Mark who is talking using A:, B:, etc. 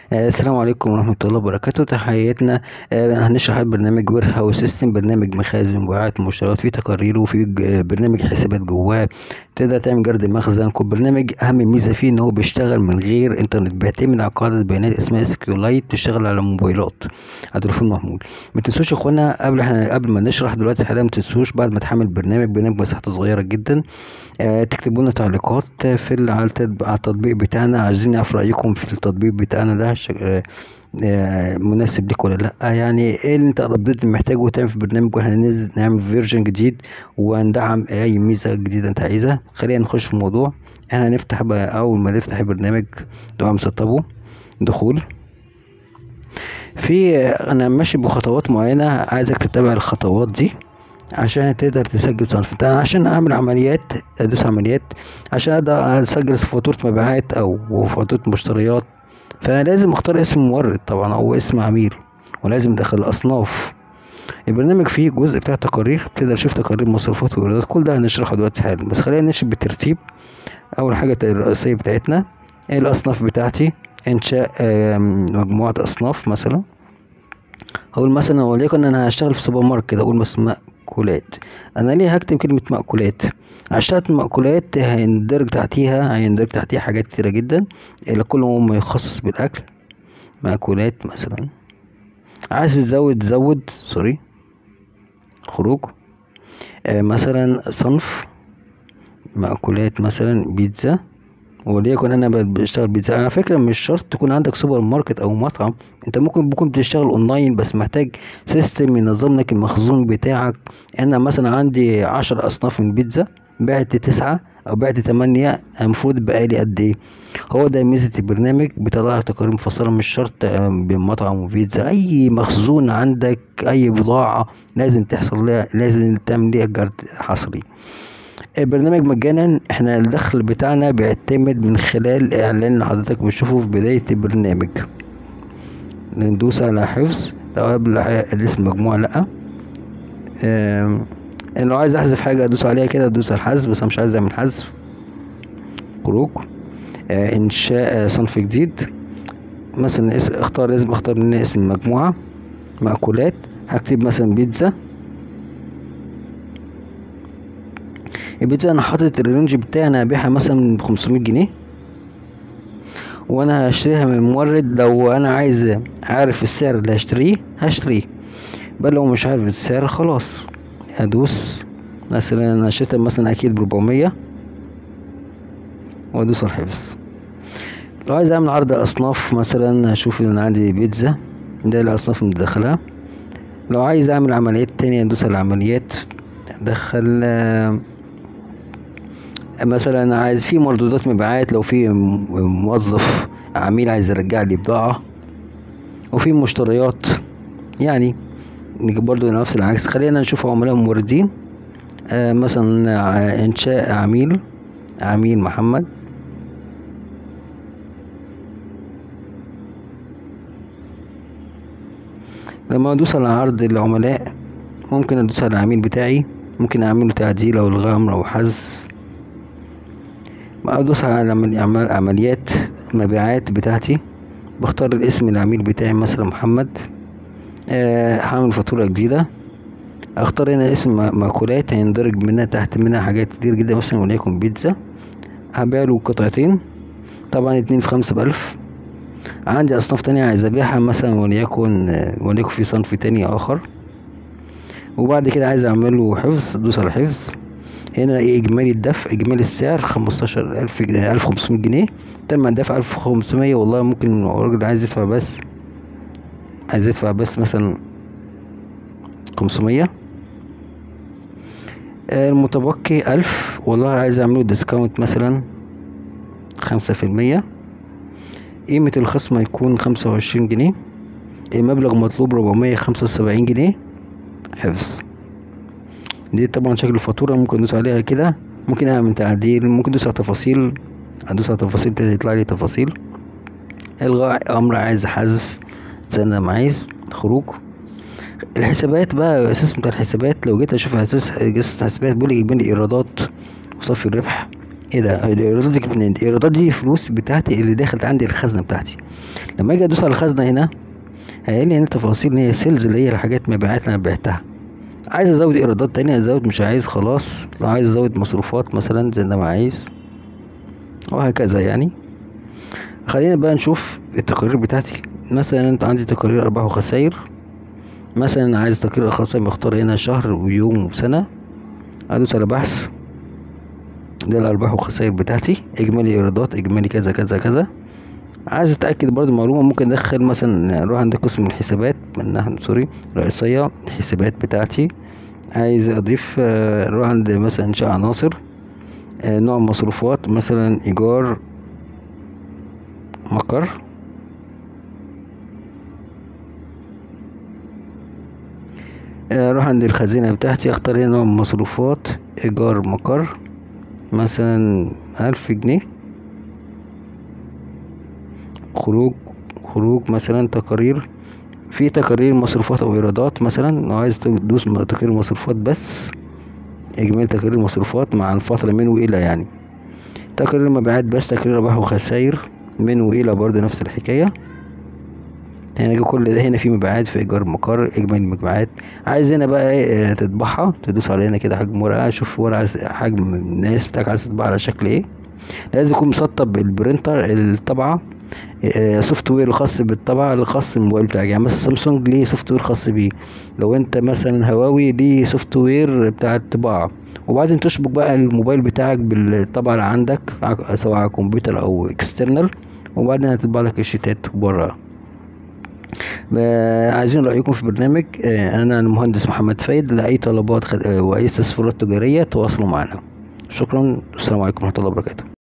A: آه، السلام عليكم ورحمة الله وبركاته تحياتنا آه، هنشرح برنامج وير هاوس سيستم برنامج مخازن وعاءات مشتريات فيه تقارير وفيه ج- برنامج حسابات جواه تقدر تعمل جرد مخزن كل برنامج أهم ميزة فيه إن هو بيشتغل من غير إنترنت بيعتمد على قاعدة بيانات اسمها سكيولايت بتشتغل على موبايلات على تليفون محمول ما تنسوش يا اخوانا قبل احنا قبل ما نشرح دلوقتي حاليا ما تنسوش بعد ما تحمل برنامج برنامج مساحته صغيرة جدا آه، تكتبوا لنا تعليقات في ال- على التطب- على التطبيق بتاعنا عايزين نعرف رأيكم في التطبيق بتاعنا ده ش- آه، آه، مناسب ليك ولا لا يعني ايه اللي انت الابديت اللي محتاجه تعمل في برنامج واحنا ننزل نعمل فيرجن جديد وندعم اي ميزه جديده انت عايزها خلينا نخش في الموضوع احنا هنفتح بقى اول ما نفتح البرنامج طبعا مسطبه دخول في انا ماشي بخطوات معينه عايزك تتبع الخطوات دي عشان تقدر تسجل صنف انت عشان اعمل عمليات ادوس عمليات عشان اقدر اسجل فاتوره مبيعات او فاتوره مشتريات فلازم اختار اسم مورد طبعا او اسم عميل ولازم ادخل الاصناف البرنامج فيه جزء بتاع تقارير تقدر تشوف تقارير مصروفات وايرادات كل ده هنشرحه دلوقتي حالا بس خلينا نمشي بالترتيب اول حاجه الرئيسيه بتاعتنا ايه الاصناف بتاعتي انشاء آم، مجموعه اصناف مثلا اقول مثلا وليكن انا هشتغل في سوبر ماركت اقول مثلا مأكولات انا ليه هكتب كلمة مأكولات عشان المأكولات هيندرج تحتيها هيندرج تحتيها حاجات كتيرة جدا اللي كل ما يخصص بالاكل مأكولات مثلا عايز تزود زود سوري خروج آه مثلا صنف مأكولات مثلا بيتزا وليكن انا ب- بشتغل بيتزا على فكره مش شرط تكون عندك سوبر ماركت او مطعم انت ممكن بكون بتشتغل اونلاين بس محتاج سيستم ينظم لك المخزون بتاعك انا مثلا عندي عشر اصناف من بيتزا بعت تسعة او بعت تمانية المفروض بقالي قد ايه هو ده ميزة البرنامج بيطلع لك تقارير مفصلة مش شرط آه، بمطعم وبيتزا اي مخزون عندك اي بضاعة لازم تحصل لها لازم تعمل ليها جرد حصري البرنامج مجانا احنا الدخل بتاعنا بيعتمد من خلال اعلان اللي حضرتك بتشوفه في بداية البرنامج ندوس على حفظ لو قبل الاسم مجموعة لأ آم، لو عايز احذف حاجة ادوس عليها كده ادوس على الحذف بس انا مش عايز اعمل حذف خروج آه، انشاء آه، صنف جديد مثلا اس- اختار لازم اختار منها اسم مجموعة مأكولات هكتب مثلا بيتزا البيتزا انا حاطط الرينج بتاعي انا هبيعها مثلا ب 500 جنيه وانا هشتريها من مورد لو انا عايز عارف السعر اللي هشتريه هشتريه بل لو مش عارف السعر خلاص ادوس مثلا انا اشتريتها مثلا اكيد ب 400 وادوس على الحفظ لو عايز اعمل عرض اصناف مثلا هشوف ان انا عندي بيتزا ده الاصناف اللي داخلها لو عايز اعمل عمليات تانية ندوس على العمليات ادخل آه، مثلا عايز في مردودات مبيعات لو في م- موظف عميل عايز يرجع لي بضاعة وفي مشتريات يعني نيجي برضو نفس العكس خلينا نشوف عملاء موردين آه مثلا ع- انشاء عميل عميل محمد لما ادوس على عرض العملاء ممكن ادوس على العميل بتاعي ممكن اعمله تعديل او الغاء امر او حذف ادوس على عمل- عمل- عمليات مبيعات بتاعتي بختار الاسم العميل بتاعي مثلا محمد آه، هعمل فاتورة جديدة اختار هنا اسم ما- مأكولات هيندرج منها تحت منها حاجات كتير جدا مثلا وليكن بيتزا هبيع له قطعتين طبعا اتنين في خمسة بألف عندي أصناف تانية عايز أبيعها مثلا وليكن آه، وليكن في صنف تاني آخر وبعد كده عايز أعمله حفظ أدوس على حفظ هنا ايه إجمالي الدفع إجمالي السعر خمستاشر ألف ألف خمسمية جنيه تم الدفع ألف خمسمية والله ممكن الراجل عايز يدفع بس عايز يدفع بس مثلا خمسمية آه، المتبقي ألف والله عايز أعمله ديسكاونت مثلا خمسة في المية قيمة الخصم هيكون خمسة وعشرين جنيه المبلغ مطلوب ربعمية خمسة وسبعين جنيه حفظ دي طبعا شكل الفاتورة ممكن ندوس عليها كده ممكن اعمل تعديل ممكن ادوس على تفاصيل ادوس على تفاصيل تاني يطلع لي تفاصيل الغاء امر عايز حذف زي ما انا عايز خروج الحسابات بقى الاساس بتاع الحسابات لو جيت اشوف اساس اساس الحسابات بيقول لي اجمالي ايرادات وصافي الربح ايه ده الايرادات دي جت منين الايرادات دي فلوس بتاعتي اللي دخلت عندي الخزنه بتاعتي لما اجي ادوس على الخزنه هنا هيقول لي هنا تفاصيل ان هي سيلز اللي هي الحاجات مبيعات اللي انا بعتها عايز ازود ايرادات تانية ازود مش عايز خلاص لو عايز ازود مصروفات مثلا زي ما عايز وهكذا يعني خلينا بقى نشوف التقارير بتاعتي مثلا انت عندي تقارير ارباح وخسائر مثلا عايز تقرير الخاصة مختار هنا شهر ويوم وسنة ادوس على بحث ده الارباح والخسائر بتاعتي اجمالي ايرادات اجمالي كذا كذا كذا عايز اتاكد برضو معلومه ممكن ادخل مثلا اروح عند قسم الحسابات من ناحيه سوري رئيسيه الحسابات بتاعتي عايز اضيف آه، اروح عند مثلا انشاء عناصر آه، نوع مصروفات مثلا ايجار مقر آه، اروح عند الخزينة بتاعتي اختار هنا نوع مصروفات ايجار مقر مثلا الف جنيه خروج خروج مثلا تقارير في تقارير مصروفات او ايرادات مثلا لو عايز تدوس تقارير مصروفات بس اجمالي تقارير المصروفات مع الفترة من والى يعني تقارير المبيعات بس تقارير ارباح وخسائر من والى برضه نفس الحكاية هنا كل ده هنا في مبيعات في ايجار مقر اجمالي المبيعات عايز هنا بقى ايه تطبعها تدوس على هنا كده حجم ورقه شوف ورقه حجم الناس بتاعك عايز تطبعها على شكل ايه لازم يكون مسطب البرينتر الطبعه سوفت وير الخاص بالطبعه الخاص بالموبايل بتاعك يعني مثلا سامسونج ليه سوفت وير خاص بيه لو انت مثلا هواوي ليه سوفت وير بتاع الطباعه وبعدين تشبك بقى الموبايل بتاعك بالطبعه اللي عندك سواء على كمبيوتر او اكسترنال وبعدين هتطبع لك الشيتات بره عايزين رأيكم في برنامج أنا المهندس محمد فايد لأي طلبات واي استفسارات تجارية تواصلوا معنا شكرا السلام عليكم ورحمة الله وبركاته